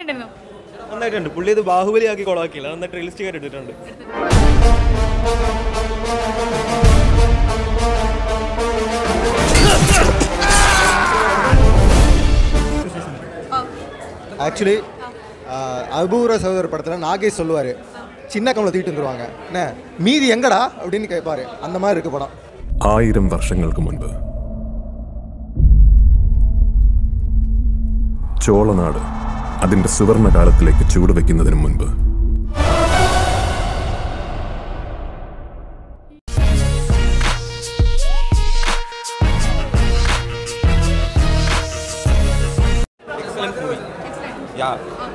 ഉണ്ടായിരുന്നു നന്നായിട്ടുണ്ട് പുള്ളി ഇത് ബാഹുബലിയാക്കി കൊളാക്കിയില്ല നന്നായിട്ട് റിയലിസ്റ്റിക് ആയിട്ട് എടുത്തിട്ടുണ്ട് ஆக்சுவலி அபூர்வ சகோதர படத்தில் நாகேஷ் சொல்லுவார் சின்ன கமலை தூக்கிட்டு வந்துருவாங்க என்ன மீதி எங்கடா அப்படின்னு கேட்பாரு அந்த மாதிரி இருக்கு படம் ആയിരം വർഷങ്ങൾക്ക് മുൻപ് ചോളനാട് അതിന്റെ സുവർണകാലത്തിലേക്ക് ചുവടുവെക്കുന്നതിന് മുൻപ് എക്സലന്റ് മൂവി യാ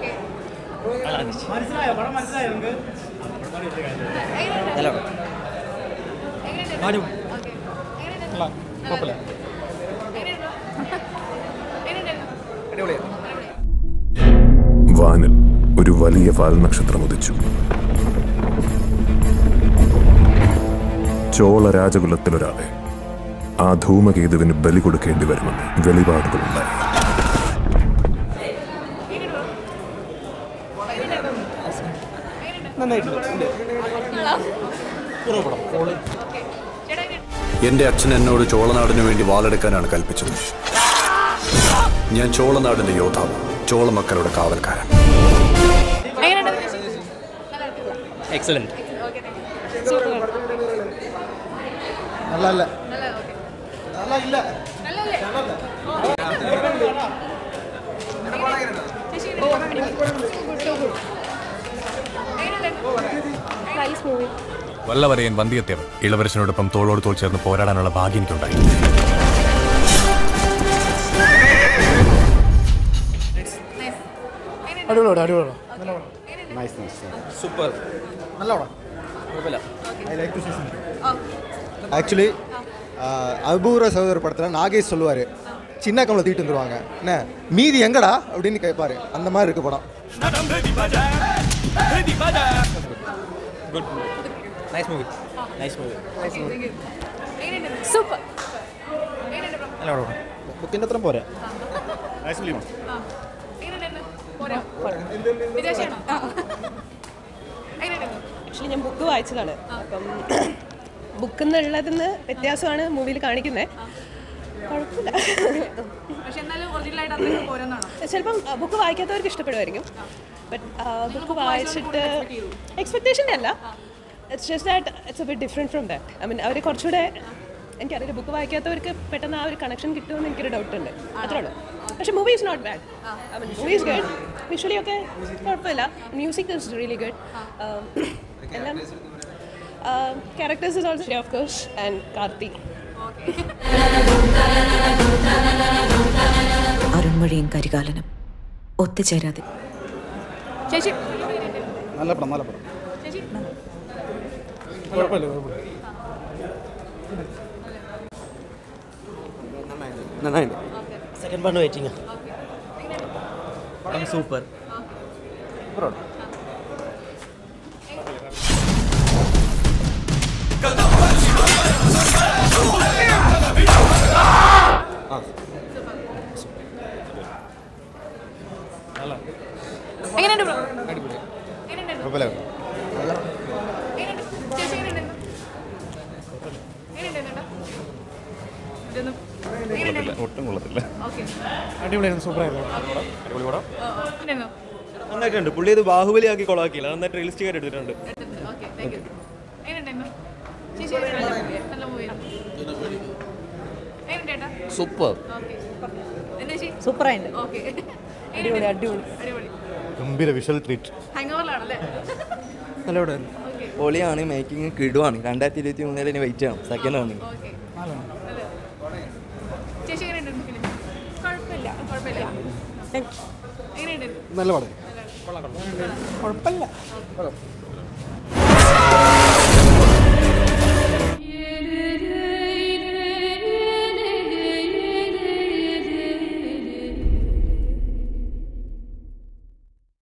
വാനിൽ ഒരു വലിയ വാൽനക്ഷത്രം ഉദിച്ചു ചോള രാജകുലത്തിലൊരാളെ ആ ധൂമകേതുവിന് ബലി കൊടുക്കേണ്ടി വരുമെന്ന് വെളിപാടുകളുണ്ടായി എന്റെ അച്ഛൻ എന്നോട് ചോളനാടിനു വേണ്ടി വാളെടുക്കാനാണ് കൽപ്പിച്ചത് ഞാൻ ചോളനാടിന്റെ യോദ്ധാവ് ചോളമക്കളുടെ കാവൽക്കാരൻ എക്സലന്റ് நல்லா இல்லை நல்லா இல்லை വല്ലവരെയൻ വന്ധ്യത്തേവൻ ഇളവരശനോടൊപ്പം തോളോട് തോൾ ചേർന്ന് പോരാടാനുള്ള ഭാഗ്യം എനിക്കുണ്ടായി அடிவோட அடிவோட സൂപ്പർ நல்ல படம் കുഴപ്പമില്ല I like to season actually அபூர்வ சகோதர படத்தில் நாகேஷ் சொல்லுவார் சின்ன கமலை தூக்கிட்டு வந்துருவாங்க என்ன மீதி எங்கடா அப்படின்னு கேட்பாரு அந்த மாதிரி இருக்கு படம் good nice movie nice movie super നല്ല പടം ബുക്കിൻ്റെ അത്ര പോരാ നൈസ് ഫിലിം വിദേശാണോ ആക്ച്വലി ഞാൻ ബുക്ക് വായിച്ചതാണ് അപ്പം ബുക്കിൽ നിന്നുള്ളതിന്ന് വ്യത്യാസമാണ് മൂവിയിൽ കാണിക്കുന്നത് കുഴപ്പമില്ല പക്ഷെ എന്നാലും ഒറിജിനൽ ആയിട്ട് അത്രയ്ക്ക് പോരെന്നാണോ ചിലപ്പം ബുക്ക് വായിക്കാത്തവർക്ക് ഇഷ്ടപ്പെടുമായിരിക്കും ബട്ട് ബുക്ക് വായിച്ചിട്ട് എക്സ്പെക്ടേഷൻ്റെ അല്ല it's just that it's a bit different from that I mean അവർ കുറച്ചുകൂടെ എനിക്കറിയില്ല ബുക്ക് വായിക്കാത്തവർക്ക് പെട്ടെന്ന് ആ ഒരു കണക്ഷൻ കിട്ടുമെന്ന് എനിക്കൊരു ഡൗട്ട് ഉണ്ട് അത്രേ ഉള്ളൂ പക്ഷേ movie is not bad I mean movie is good visually ഒക്കെ കുഴപ്പമില്ല മ്യൂസിക് ഇസ് റിയലി ഗുഡ് എല്ലാം characters is also of course and Karthi അരുൺമൊഴിയും കരികാലനും ഒത്തുചേരാതെ ചേച്ചി நல்ல படம் நல்ல படம் ചേച്ചി குழப்பம் இல்லை குழப்பம் இல்லை നന്നായിട്ട് സെക്കൻഡ് പാർട്ട് വെയിറ്റിംഗ് പടം സൂപ്പർ എങ്ങനെയുണ്ട് ബ്രോ എങ്ങനെയുണ്ടായിരുന്നു குழப்பம் இல்லை എങ്ങനെയുണ്ട് ചേച്ചി എങ്ങനെയുണ്ടായിരുന്നു എങ്ങനെയുണ്ടായിരുന്നു ഇതൊന്നും എങ്ങനെയുണ്ടായിരുന്നു ഒട്ടും കൊള്ളത്തില്ല ഓക്കെ அடிப்படையில் சூப்பராக അടിപൊളി പടം ഉണ്ടായിരുന്നു നന്നായിട്ടുണ്ട് പുള്ളി ഇത് ബാഹുബലിയാക്കി കൊളാക്കിയില്ല നന്നായിട്ട് റിയലിസ്റ്റിക് ആയിട്ട് എടുത്തിട്ടുണ്ട് ഓക്കെ താങ്ക് യു എങ്ങനെയുണ്ടായിരുന്നു ചേച്ചി എങ്ങനെയുണ്ടായിരുന്നു? നല്ല മൂവി എങ്ങനെയുണ്ട് ചേട്ടാ സൂപ്പർ ഓക്കെ എന്താ ചേച്ചി സൂപ്പറായിട്ട് ഓക്കെ അടിപൊളി അടിപൊളി അടിപൊളി கம்பீர விஷுவல் ட்ரீட் ഹാങ് ഓവറിലാണല്ലേ நல்ல படம் ഓക്കെ പൊളിയാണ് മേക്കിംഗ് കിടുവാണ് രണ്ടായിരത്തി ഇരുപത്തി മൂന്നിൽ ഇനി വെയിറ്റ് ചെയ്യണം സെക്കൻഡ് ആണ് ഓക്കെ ചേച്ചി എങ്ങനെയുണ്ടായിരുന്നു ഫിലിം കുഴപ്പമില്ല കുഴപ്പമില്ല എങ്ങനെയുണ്ടായിരുന്നു நல்ல படம் നല്ല குழப்பம் இல்லை